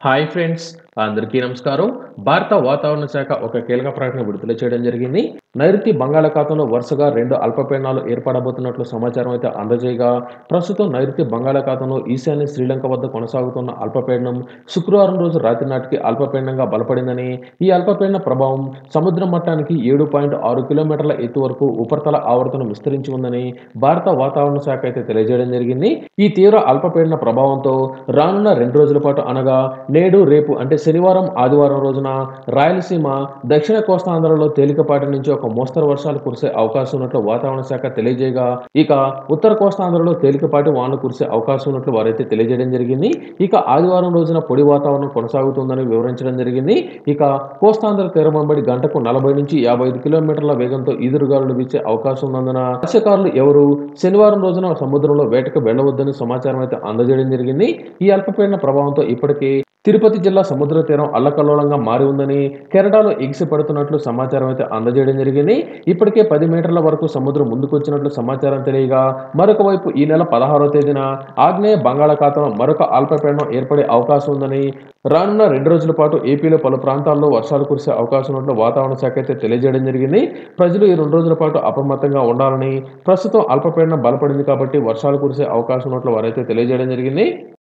hi friends అందరికీ నమస్కారం భారత వాతావరణ శాఖ ఒక కీలక ప్రకటన విడుదల చేయడం జరిగింది నైరుతి బంగాళాఖాతంలో వరుసగా రెండు అల్పపీడనాలు ఏర్పడబోతున్నట్లు సమాచారం అయితే అందజేయగా ప్రస్తుతం నైరుతి బంగాళాఖాతంలో ఈశాన్య శ్రీలంక వద్ద కొనసాగుతున్న అల్పపీడనం శుక్రవారం రోజు రాత్రి నాటికి అల్పపీడనంగా బలపడిందని ఈ అల్పపీడన ప్రభావం సముద్ర మట్టానికి ఏడు పాయింట్ ఆరు కిలోమీటర్ల ఎత్తు వరకు ఉపరితల ఆవర్తనం విస్తరించి ఉందని భారత వాతావరణ శాఖ అయితే తెలియజేయడం జరిగింది ఈ తీవ్ర అల్పపీడన ప్రభావంతో రానున్న రెండు రోజుల పాటు అనగా నేడు రేపు అంటే శనివారం ఆదివారం రోజున రాయలసీమ దక్షిణ కోస్తాంధ్రలో తేలికపాటి నుంచి ఒక మోస్తరు వర్షాలు కురిసే అవకాశం ఉన్నట్లు వాతావరణ శాఖ తెలియజేయగా ఇక ఉత్తర కోస్తాంధ్రలో తేలికపాటి వానలు కురిసే అవకాశం ఉన్నట్లు వారైతే తెలియజేయడం జరిగింది ఇక ఆదివారం రోజున పొడి వాతావరణం కొనసాగుతుందని వివరించడం జరిగింది ఇక కోస్తాంధ్ర తీరమంబడి గంటకు నలభై నుంచి యాభై ఐదు కిలోమీటర్ల వేగంతో ఈదురుగాలులు వీచే అవకాశం ఉన్నందున మత్స్యకారులు ఎవరు శనివారం రోజున సముద్రంలో వేటకు వెళ్లవద్దని సమాచారం అయితే అందజేయడం జరిగింది ఈ అల్పపీడన ప్రభావంతో ఇప్పటికే తిరుపతి జిల్లా సముద్ర తీరం అల్లకల్లోలంగా మారి ఉందని కెనడాలో ఎగిసి పడుతున్నట్లు సమాచారం అయితే అందజేయడం జరిగింది ఇప్పటికే పది మీటర్ల వరకు సముద్రం ముందుకొచ్చినట్లు సమాచారం తెలియగా మరొక వైపు ఈ నెల పదహారవ తేదీన ఆగ్నేయ బంగాళాఖాతంలో మరొక అల్పపీడనం ఏర్పడే అవకాశం ఉందని రానున్న రెండు రోజుల పాటు ఏపీలో పలు ప్రాంతాల్లో వర్షాలు కురిసే అవకాశం ఉన్నట్లు వాతావరణ శాఖ అయితే తెలియజేయడం జరిగింది ప్రజలు ఈ రెండు రోజుల పాటు అప్రమత్తంగా ఉండాలని ప్రస్తుతం అల్పపీడనం బలపడింది కాబట్టి వర్షాలు కురిసే అవకాశం ఉన్నట్లు వారైతే తెలియజేయడం జరిగింది